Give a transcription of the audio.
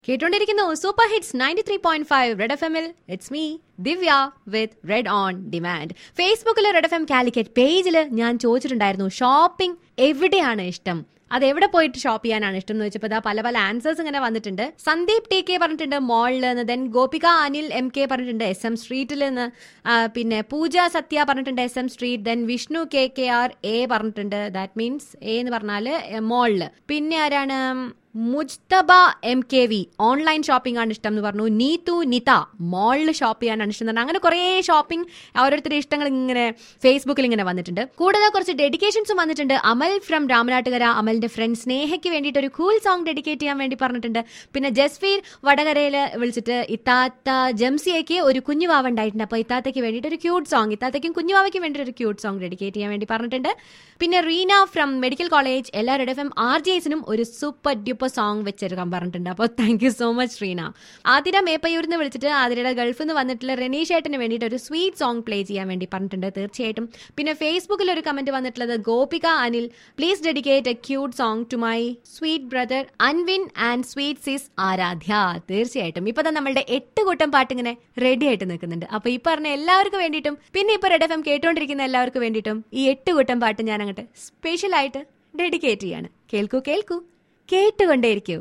കേട്ടോണ്ടിരിക്കുന്നു super hits ninety three point five Red F എമ്മിൽ it's me Divya with Red on demand ഫേസ്ബുക്കിലെ Red F M Calicut പേജിൽ ഞാൻ ചോദിച്ചിട്ടുണ്ടായിരുന്നു shopping എവിടെയാണ് ഇഷ്ടം അത് എവിടെ പോയിട്ട് ഷോപ്പ് ചെയ്യാനാണ് ഇഷ്ടം എന്ന് വെച്ചപ്പോൾ പല പല ആൻസേഴ്സ് ഇങ്ങനെ വന്നിട്ടുണ്ട് സന്ദീപ് ടി കെ പറഞ്ഞിട്ടുണ്ട് മോളിൽ നിന്ന് then Gopika Anil M K പറഞ്ഞിട്ടുണ്ട് എസ് എം സ്ട്രീറ്റിൽ നിന്ന് ആ, പിന്നെ പൂജ സത്യ പറഞ്ഞിട്ടുണ്ട് S M street then Vishnu K K R A പറഞ്ഞിട്ടുണ്ട് ദാറ്റ് മീൻസ് എ എന്ന് പറഞ്ഞാല് മോളില് പിന്നെ ആരാണ് Mujthaba M K V online shopping ആണ് ഇഷ്ടം എന്ന് പറഞ്ഞു നീതു നിത മോളിൽ ഷോപ്പ് ചെയ്യാനാണ് ഇഷ്ടം എന്ന് പറഞ്ഞു അങ്ങനെ കുറേ ഷോപ്പിംഗ് ഓരോരുത്തരുടെ ഇഷ്ടങ്ങൾ ഇങ്ങനെ ഫേസ്ബുക്കിൽ ഇങ്ങനെ വന്നിട്ടുണ്ട് കൂടുതൽ കുറച്ച് ഡെഡിക്കേഷൻസും വന്നിട്ടുണ്ട് അമൽ ഫ്രം രാമനാട്ടുകര അമലിന്റെ ഫ്രണ്ട് സ്നേഹയ്ക്ക് വേണ്ടിയിട്ട് ഒരു കൂൾ സോങ് ഡെഡിക്കേറ്റ് ചെയ്യാൻ വേണ്ടി പറഞ്ഞിട്ടുണ്ട് പിന്നെ ജസ്ഫീർ വടകരയിൽ വിളിച്ചിട്ട് ഇത്താത്ത ജംസിയയ്ക്ക് ഒരു കുഞ്ഞുവാവ ഉണ്ടായിട്ടുണ്ട് അപ്പോൾ ഇത്താത്തയ്ക്ക് വേണ്ടിയിട്ട് ഒരു ക്യൂട്ട് സോങ് ഇത്താത്തയ്ക്കും കുഞ്ഞുവാവയ്ക്കും വേണ്ടിയിട്ട് ഒരു ക്യൂട്ട് സോങ് ഡെഡിക്കേറ്റ് ചെയ്യാൻ വേണ്ടി പറഞ്ഞിട്ടുണ്ട് പിന്നെ റീന ഫ്രം മെഡിക്കൽ കോളേജ് എല്ലാവരുടെ എഫ് എം ആർ ജി എസിനും ഒരു സൂപ്പർ ഡ്യൂപ്പർ സോങ് വെച്ചെടുക്കാൻ പറഞ്ഞിട്ടുണ്ട് അപ്പോൾ thank you so much Reena Athira മേപ്പയൂരിൽ നിന്ന് വിളിച്ചിട്ട് ആതിരയുടെ ഗൾഫിൽ നിന്ന് വന്നിട്ടുള്ള റെനീഷ് ഏട്ടന് വേണ്ടിയിട്ട് ഒരു സ്വീറ്റ് സോങ് പ്ലേ ചെയ്യാൻ വേണ്ടി പറഞ്ഞിട്ടുണ്ട് തീർച്ചയായിട്ടും പിന്നെ ഫേസ്ബുക്കിൽ ഒരു കമന്റ് വന്നിട്ടുള്ളത് Gopika Anil please dedicate a cute song to my sweet brother Anvin and sweet sis Aaradhya തീർച്ചയായിട്ടും ഇപ്പൊ തന്നെ നമ്മളുടെ എട്ട് കൂട്ടം പാട്ട് ഇങ്ങനെ റെഡി ആയിട്ട് നിൽക്കുന്നുണ്ട് അപ്പൊ ഈ പറഞ്ഞ എല്ലാവർക്കും വേണ്ടിയിട്ടും പിന്നെ ഇപ്പൊ റെഡ് എഫ് എം കേട്ടോണ്ടിരിക്കുന്ന എല്ലാവർക്കും വേണ്ടിയിട്ടും ഈ എട്ട് കൂട്ടം പാട്ട് ഞാൻ അങ്ങോട്ട് സ്പെഷ്യൽ ആയിട്ട് ഡെഡിക്കേറ്റ് ചെയ്യാണ് കേൾക്കൂ കേൾക്കൂ കേട്ടുകൊണ്ടേയിരിക്കൂ